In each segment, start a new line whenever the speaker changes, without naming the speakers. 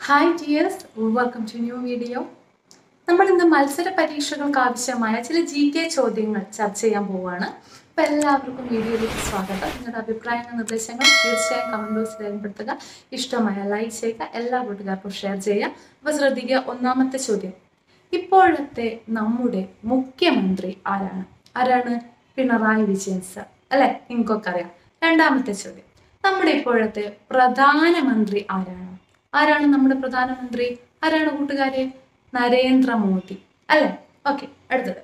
Hi dears welcome to new video നമ്മൾ ഇന്ന് മത്സര പരീക്ഷകൾക്ക് ആവശ്യമായ ചില ജി കെ ചോദ്യങ്ങൾ ചർച്ച ചെയ്യാൻ പോവുകയാണ് അപ്പം എല്ലാവർക്കും വീഡിയോയിലേക്ക് സ്വാഗതം നിങ്ങളുടെ അഭിപ്രായങ്ങൾ നിർദ്ദേശങ്ങൾ തീർച്ചയായും കമന്റ് ബോക്സിൽ രേഖപ്പെടുത്തുക ഇഷ്ടമായ ലൈക്ക് ചെയ്യുക എല്ലാ കൂട്ടുകാർക്കും ഷെയർ ചെയ്യുക അപ്പോൾ ശ്രദ്ധിക്കുക ഒന്നാമത്തെ ചോദ്യം ഇപ്പോഴത്തെ നമ്മുടെ മുഖ്യമന്ത്രി ആരാണ് ആരാണ് പിണറായി വിജയൻ സർ അല്ലെ നിങ്ങൾക്കൊക്കെ അറിയാം രണ്ടാമത്തെ ചോദ്യം നമ്മുടെ ഇപ്പോഴത്തെ പ്രധാനമന്ത്രി ആരാണ് ആരാണ് നമ്മുടെ പ്രധാനമന്ത്രി ആരാണ് കൂട്ടുകാരെ നരേന്ദ്രമോദി അല്ലെ ഓക്കെ അടുത്തത്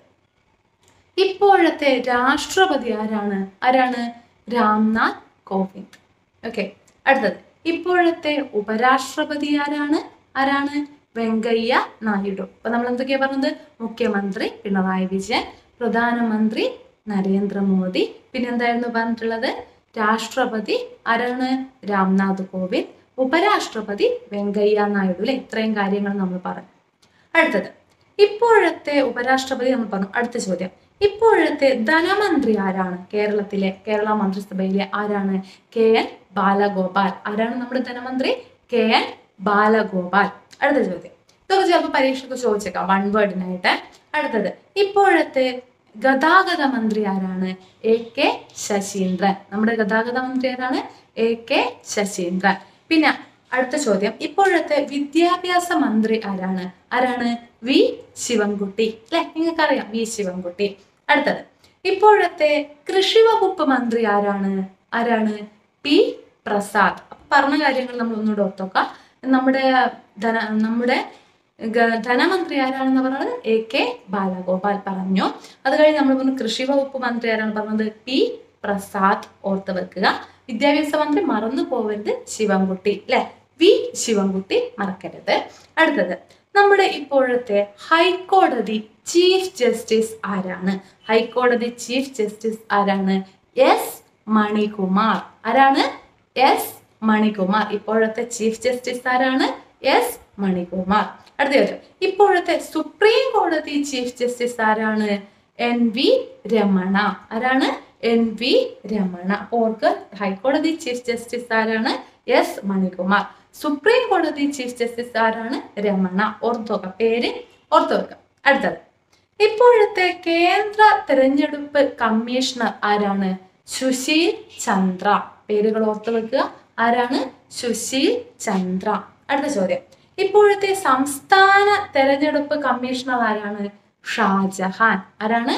ഇപ്പോഴത്തെ രാഷ്ട്രപതി ആരാണ് ആരാണ് രാംനാഥ് കോവിന്ദ് ഓക്കെ അടുത്തത് ഇപ്പോഴത്തെ ഉപരാഷ്ട്രപതി ആരാണ് ആരാണ് വെങ്കയ്യ നായിഡു അപ്പൊ നമ്മൾ എന്തൊക്കെയാ പറഞ്ഞത് മുഖ്യമന്ത്രി പിണറായി വിജയൻ പ്രധാനമന്ത്രി നരേന്ദ്രമോദി പിന്നെ എന്തായിരുന്നു പറഞ്ഞിട്ടുള്ളത് രാഷ്ട്രപതി ആരാണ് രാംനാഥ് കോവിന്ദ് ഉപരാഷ്ട്രപതി വെങ്കയ്യ നായിഡു അല്ലെ ഇത്രയും കാര്യങ്ങൾ നമ്മൾ പറഞ്ഞു അടുത്തത് ഇപ്പോഴത്തെ ഉപരാഷ്ട്രപതി നമ്മൾ പറഞ്ഞു അടുത്ത ചോദ്യം ഇപ്പോഴത്തെ ധനമന്ത്രി ആരാണ് കേരളത്തിലെ കേരള മന്ത്രിസഭയിലെ ആരാണ് കെ എൻ ബാലഗോപാൽ ആരാണ് നമ്മുടെ ധനമന്ത്രി കെ എൻ ബാലഗോപാൽ അടുത്ത ചോദ്യം ഇതൊക്കെ ചിലപ്പോൾ പരീക്ഷയ്ക്ക് ചോദിച്ചേക്കാം വൺ വേർഡിനായിട്ട് അടുത്തത് ഇപ്പോഴത്തെ ഗതാഗത മന്ത്രി ആരാണ് എ കെ ശശീന്ദ്രൻ നമ്മുടെ ഗതാഗത മന്ത്രി ആരാണ് എ കെ ശശീന്ദ്രൻ പിന്നെ അടുത്ത ചോദ്യം ഇപ്പോഴത്തെ വിദ്യാഭ്യാസ മന്ത്രി ആരാണ് ആരാണ് വി ശിവൻകുട്ടി അല്ലെ നിങ്ങൾക്കറിയാം വി ശിവൻകുട്ടി അടുത്തത് ഇപ്പോഴത്തെ കൃഷി വകുപ്പ് മന്ത്രി ആരാണ് ആരാണ് പി പ്രസാദ് അപ്പൊ പറഞ്ഞ കാര്യങ്ങൾ നമ്മൾ ഒന്നുകൂടെ ഓർത്തോക്കാം നമ്മുടെ ധന നമ്മുടെ ഗ- ധനമന്ത്രി ആരാണെന്ന് പറഞ്ഞത് എ കെ ബാലഗോപാൽ പറഞ്ഞു അത് കഴിഞ്ഞ് നമ്മൾ പറഞ്ഞു കൃഷി വകുപ്പ് മന്ത്രി ആരാണ് പറഞ്ഞത് പി പ്രസാദ് ഓർത്ത് വെക്കുക വിദ്യാഭ്യാസ മന്ത്രി മറന്നു പോവരുത് ശിവൻകുട്ടി അല്ലെ വി ശിവൻകുട്ടി മറക്കരുത് അടുത്തത് നമ്മുടെ ഇപ്പോഴത്തെ ഹൈക്കോടതി ചീഫ് ജസ്റ്റിസ് ആരാണ് ഹൈക്കോടതി ചീഫ് ജസ്റ്റിസ് ആരാണ് എസ് മണികുമാർ ആരാണ് എസ് മണികുമാർ ഇപ്പോഴത്തെ ചീഫ് ജസ്റ്റിസ് ആരാണ് എസ് മണികുമാർ അടുത്ത ചോദ്യം ഇപ്പോഴത്തെ സുപ്രീം കോടതി ചീഫ് ജസ്റ്റിസ് ആരാണ് എൻ വി രമണ ആരാണ് എൻ വി രമണ അപ്പൊ ഓർക്ക് ഹൈക്കോടതി ചീഫ് ജസ്റ്റിസ് ആരാണ് എസ് മണികുമാർ സുപ്രീം കോടതി ചീഫ് ജസ്റ്റിസ് ആരാണ് രമണ ഓർത്തോക്ക പേര് ഓർത്തു വെക്കാം അടുത്തത് ഇപ്പോഴത്തെ കേന്ദ്ര തിരഞ്ഞെടുപ്പ് കമ്മീഷണർ ആരാണ് സുശീൽ ചന്ദ്ര പേരുകൾ ഓർത്തു വെക്കുക ആരാണ് സുശീൽ ചന്ദ്ര അടുത്ത ചോദ്യം ഇപ്പോഴത്തെ സംസ്ഥാന തെരഞ്ഞെടുപ്പ് കമ്മീഷണർ ആരാണ് ഷാജഹാൻ ആരാണ്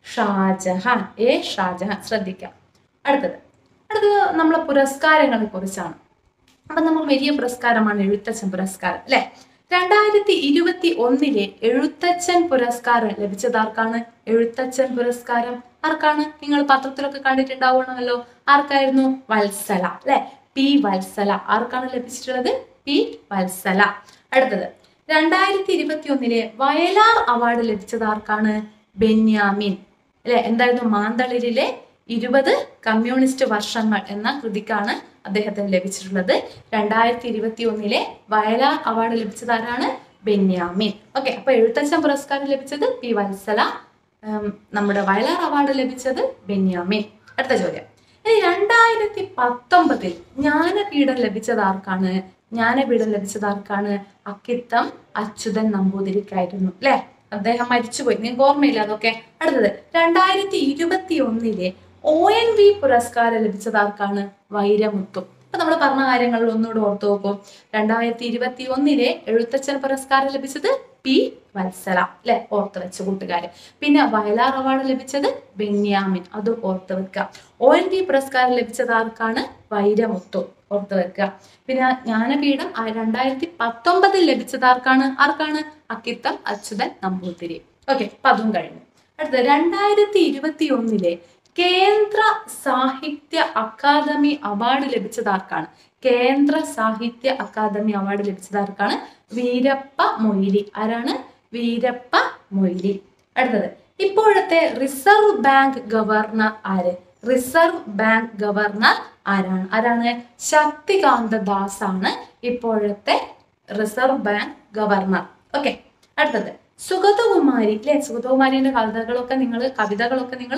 ഷാജഹാൻ എ ഷാജഹാൻ ശ്രദ്ധിക്കാം അടുത്തത് അടുത്തത് നമ്മളെ പുരസ്കാരങ്ങളെ കുറിച്ചാണ് അപ്പൊ നമ്മൾ വലിയ പുരസ്കാരമാണ് എഴുത്തച്ഛൻ പുരസ്കാരം അല്ലെ രണ്ടായിരത്തി ഇരുപത്തി ഒന്നിലെ എഴുത്തച്ഛൻ പുരസ്കാരം ലഭിച്ചത് ആർക്കാണ് എഴുത്തച്ഛൻ പുരസ്കാരം ആർക്കാണ് നിങ്ങൾ പത്രത്തിലൊക്കെ കണ്ടിട്ടുണ്ടാവണമല്ലോ ആർക്കായിരുന്നു വത്സല അല്ലെ പി വത്സല ആർക്കാണ് ലഭിച്ചിട്ടുള്ളത് പി വത്സല അടുത്തത് രണ്ടായിരത്തി ഇരുപത്തി ഒന്നിലെ വയലാർ അവാർഡ് ലഭിച്ചത് ആർക്കാണ് ബെന്യാമിൻ അല്ലെ എന്തായിരുന്നു മാന്തളിരിലെ ഇരുപത് കമ്മ്യൂണിസ്റ്റ് വർഷങ്ങൾ എന്ന കൃതിക്കാണ് അദ്ദേഹത്തിന് ലഭിച്ചിട്ടുള്ളത് രണ്ടായിരത്തി ഇരുപത്തി ഒന്നിലെ വയലാർ അവാർഡ് ലഭിച്ചത് ആരാണ് ബെന്യാമിൻ ഓക്കെ അപ്പൊ എഴുത്തച്ഛൻ പുരസ്കാരം ലഭിച്ചത് പി വത്സല ഉം, നമ്മുടെ വയലാർ അവാർഡ് ലഭിച്ചത് ബെന്യാമിൻ അടുത്ത ചോദ്യം ഇനി രണ്ടായിരത്തി പത്തൊമ്പതിൽ ജ്ഞാനപീഠം ലഭിച്ചത് ആർക്കാണ് ജ്ഞാനപീഠം ലഭിച്ചത് ആർക്കാണ് അക്കിത്തം അച്യുതൻ നമ്പൂതിരിക്കായിരുന്നു അല്ലെ അദ്ദേഹം മരിച്ചുപോയി നിങ്ങൾക്ക് ഓർമ്മയില്ല അതൊക്കെ അടുത്തത് രണ്ടായിരത്തി ഇരുപത്തി ഒന്നിലെ ഒ എൻ വി പുരസ്കാരം ലഭിച്ചത് ആർക്കാണ് വൈരമുത്തു അപ്പൊ നമ്മൾ പറഞ്ഞ കാര്യങ്ങളിൽ ഒന്നുകൂടെ ഓർത്തു നോക്കും രണ്ടായിരത്തി ഇരുപത്തി ഒന്നിലെ എഴുത്തച്ഛൻ പുരസ്കാരം ലഭിച്ചത് പി വത്സല അല്ലെ ഓർത്ത് വെച്ച കൂട്ടുകാര് പിന്നെ വയലാർ അവാർഡ് ലഭിച്ചത് ബെന്യാമിൻ അതും ഓർത്ത് വെക്കുക ഒ എൻ വി പുരസ്കാരം ലഭിച്ചത് ആർക്കാണ് വൈരമുത്തു ഓർത്ത് വെക്കുക പിന്നെ ജ്ഞാനപീഠം ആ രണ്ടായിരത്തി പത്തൊമ്പതിൽ ലഭിച്ചത് ആർക്കാണ് ആർക്കാണ് അക്കിത്തം അച്യുതൻ നമ്പൂതിരി ഓക്കെ അപ്പൊ അതും കഴിഞ്ഞു അടുത്ത രണ്ടായിരത്തി ഇരുപത്തി ഒന്നിലെ കേന്ദ്ര സാഹിത്യ അക്കാദമി അവാർഡ് ലഭിച്ചത് ആർക്കാണ് കേന്ദ്ര സാഹിത്യ അക്കാദമി അവാർഡ് ലഭിച്ചത് ആർക്കാണ് വീരപ്പ മൊയ്ലി ആരാണ് വീരപ്പ മൊയ്ലി അടുത്തത് ഇപ്പോഴത്തെ റിസർവ് ബാങ്ക് ഗവർണർ ആര് റിസർവ് ബാങ്ക് ഗവർണർ ആരാണ് ആരാണ് ശക്തികാന്ത ദാസ് ആണ് ഇപ്പോഴത്തെ റിസർവ് ബാങ്ക് ഗവർണർ ഓക്കെ അടുത്തത് സുഗതകുമാരി അല്ലെ സുഗതകുമാരിന്റെ കവിതകളൊക്കെ നിങ്ങൾ കവിതകളൊക്കെ നിങ്ങൾ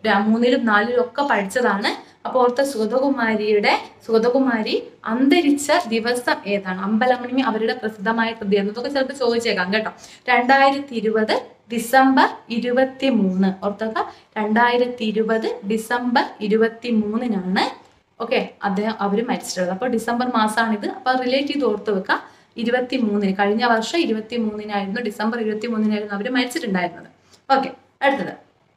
ര- മൂന്നിലും നാലിലും ഒക്കെ പഠിച്ചതാണ് അപ്പോൾ ഓർത്ത സുഗതകുമാരിയുടെ സുഗതകുമാരി അന്തരിച്ച ദിവസം ഏതാണ് അമ്പലമണി അവരുടെ പ്രസിദ്ധമായ കൃതി എന്നതൊക്കെ ചിലപ്പോൾ ചോദിച്ചേക്കാം കേട്ടോ രണ്ടായിരത്തി ഇരുപത് ഡിസംബർ ഇരുപത്തി മൂന്ന് ഓർത്തക രണ്ടായിരത്തി ഇരുപത് ഡിസംബർ ഇരുപത്തി മൂന്നിനാണ് ഓക്കെ അദ്ദേഹം അവർ മരിച്ചിട്ടുള്ളത് അപ്പോൾ ഡിസംബർ മാസമാണിത് അപ്പോൾ റിലേറ്റ് ചെയ്ത് ഓർത്ത് വെക്കുക ഇരുപത്തി മൂന്നിന് കഴിഞ്ഞ വർഷം ഇരുപത്തി മൂന്നിനായിരുന്നു ഡിസംബർ ഇരുപത്തി മൂന്നിനായിരുന്നു അവർ മരിച്ചിട്ടുണ്ടായിരുന്നത് ഓക്കെ അടുത്തത്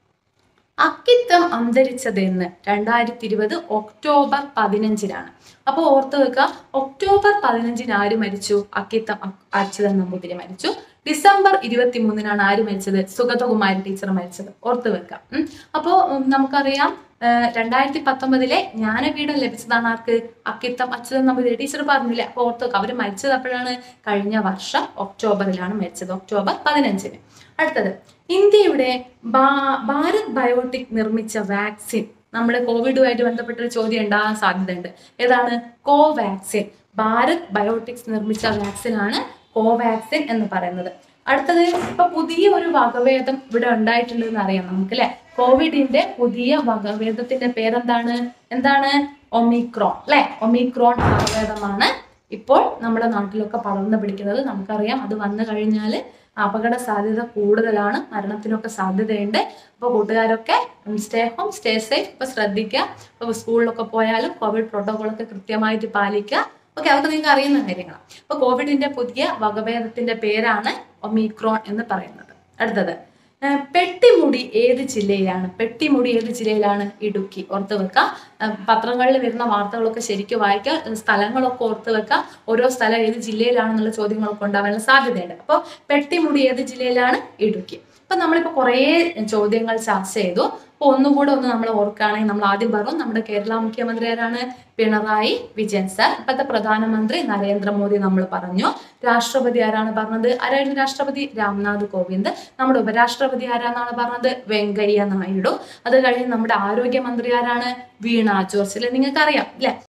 അക്കിത്തം അന്തരിച്ചതെന്ന് രണ്ടായിരത്തി ഇരുപത് ഒക്ടോബർ പതിനഞ്ചിനാണ് അപ്പോൾ ഓർത്ത് വെക്കുക ഒക്ടോബർ പതിനഞ്ചിന് ആര് മരിച്ചു അക്കിത്തം അ- അച്യുതൻ നമ്പൂതിരി മരിച്ചു ഡിസംബർ ഇരുപത്തി മൂന്നിനാണ് ആര് മരിച്ചത് സുഗതകുമാരി ടീച്ചർ മരിച്ചത് ഓർത്ത് വെക്കാം ഉം. അപ്പോ ഉം, നമുക്കറിയാം രണ്ടായിരത്തി പത്തൊമ്പതിലെ ജ്ഞാനപീഠം ലഭിച്ചതാണ് ആർക്ക് അക്കിത്തം അച്യുതൻ നമ്പൂതിരി ടീച്ചർ പറഞ്ഞില്ലേ അപ്പോൾ ഓർത്ത് വെക്കുക അവർ മരിച്ചത് അപ്പോഴാണ് കഴിഞ്ഞ വർഷം ഒക്ടോബറിലാണ് മരിച്ചത് ഒക്ടോബർ പതിനഞ്ചിന് അടുത്തത് ഇന്ത്യയുടെ ഭാ- ഭാരത് ബയോട്ടിക് നിർമ്മിച്ച വാക്സിൻ നമ്മുടെ കോവിഡുമായിട്ട് ബന്ധപ്പെട്ട ഒരു ചോദ്യം ഉണ്ടാകാൻ സാധ്യതയുണ്ട് ഏതാണ് കോവാക്സിൻ ഭാരത് ബയോട്ടിക്സ് നിർമ്മിച്ച വാക്സിൻ ആണ് കോവാക്സിൻ എന്ന് പറയുന്നത് അടുത്തത് ഇപ്പൊ പുതിയ ഒരു വകഭേദം ഇവിടെ ഉണ്ടായിട്ടുണ്ടെന്ന് അറിയാം നമുക്ക് അല്ലെ കോവിഡിന്റെ പുതിയ വകഭേദത്തിന്റെ പേരെന്താണ് എന്താണ് ഒമിക്രോൺ അല്ലെ ഒമിക്രോൺ വകഭേദമാണ് ഇപ്പോൾ നമ്മുടെ നാട്ടിലൊക്കെ പടർന്നു പിടിക്കുന്നത് നമുക്കറിയാം അത് വന്നു കഴിഞ്ഞാൽ അപകട സാധ്യത കൂടുതലാണ് മരണത്തിനൊക്കെ സാധ്യതയുണ്ട് അപ്പോൾ കൂട്ടുകാരൊക്കെ സ്റ്റേ ഹോം സ്റ്റേ സേഫ് ഇപ്പൊ ശ്രദ്ധിക്കുക ഇപ്പോൾ സ്കൂളിലൊക്കെ പോയാലും കോവിഡ് പ്രോട്ടോകോളൊക്കെ കൃത്യമായിട്ട് പാലിക്കുക ഓക്കെ അതൊക്കെ നിങ്ങൾക്ക് അറിയുന്ന കാര്യങ്ങളാണ് അപ്പോൾ കോവിഡിന്റെ പുതിയ വകഭേദത്തിന്റെ പേരാണ് ഒമിക്രോൺ എന്ന് പറയുന്നത് അടുത്തത് ഏഹ് പെട്ടിമുടി ഏത് ജില്ലയിലാണ് പെട്ടിമുടി ഏത് ജില്ലയിലാണ് ഇടുക്കി ഓർത്ത് വെക്കുക ഏഹ് പത്രങ്ങളിൽ വരുന്ന വാർത്തകളൊക്കെ ശരിക്കും വായിക്കുക ഏഹ് സ്ഥലങ്ങളൊക്കെ ഓർത്ത് വെക്കുക ഓരോ സ്ഥലം ഏത് ജില്ലയിലാണെന്നുള്ള ചോദ്യങ്ങളൊക്കെ ഉണ്ടാവാനുള്ള സാധ്യതയുണ്ട് അപ്പോൾ പെട്ടിമുടി ഏത് ജില്ലയിലാണ് ഇടുക്കി അപ്പൊ നമ്മളിപ്പോ കുറേ ചോദ്യങ്ങൾ ചർച്ച ചെയ്തു അപ്പൊ ഒന്നുകൂടെ ഒന്ന് നമ്മൾ ഓർക്കുകയാണെങ്കിൽ നമ്മൾ ആദ്യം പറഞ്ഞു നമ്മുടെ കേരള മുഖ്യമന്ത്രി ആരാണ് പിണറായി വിജയൻ സാർ ഇപ്പോഴത്തെ പ്രധാനമന്ത്രി നരേന്ദ്രമോദി നമ്മൾ പറഞ്ഞു രാഷ്ട്രപതി ആരാണ് പറഞ്ഞത് ആരായിരുന്നു രാഷ്ട്രപതി രാംനാഥ് കോവിന്ദ് നമ്മുടെ ഉപരാഷ്ട്രപതി ആരാന്നാണ് പറഞ്ഞത് വെങ്കയ്യ നായിഡു അത് കഴിഞ്ഞ് നമ്മുടെ ആരോഗ്യമന്ത്രി ആരാണ് വീണ ജോർജ് അല്ലെ നിങ്ങൾക്ക് അറിയാം അല്ലെ